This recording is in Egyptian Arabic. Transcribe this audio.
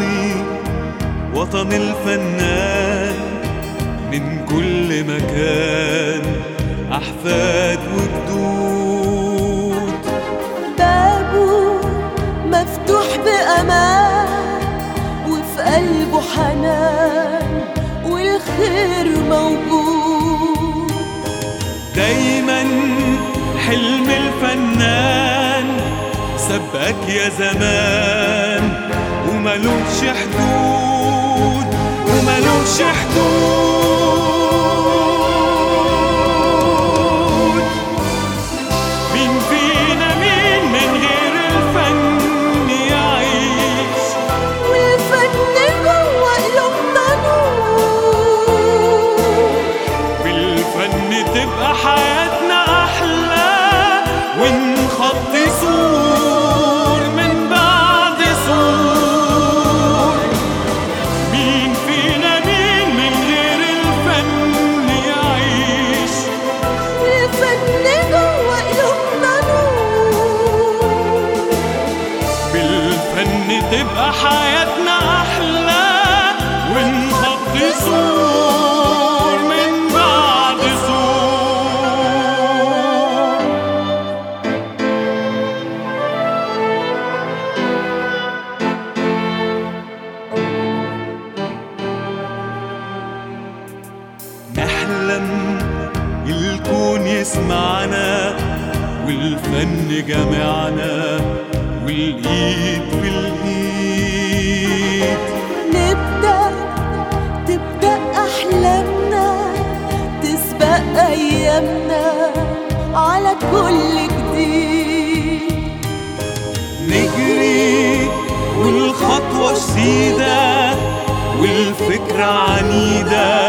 وطني وطن الفنان من كل مكان أحفاد وجدود بابه مفتوح بأمان وفي قلبه حنان والخير موجود دايما حلم الفنان سبقك يا زمان وملوش حدود وملوش حدود مين فينا مين من غير الفن يعيش والفن جوه قلوبنا نور بالفن تبقى حياتنا أحلى ونخط سور من بعد سور مين فينا مين من غير الفن يعيش والفن جوه قلوبنا نور بالفن تبقى حياتنا أحلى ونخط سور من بعد سور نحلم الكون يسمعنا والفن جمعنا والايد في الايد نبدأ تبدأ أحلامنا تسبق أيامنا على كل جديد نجري والخطوة شديدة والفكرة عنيدة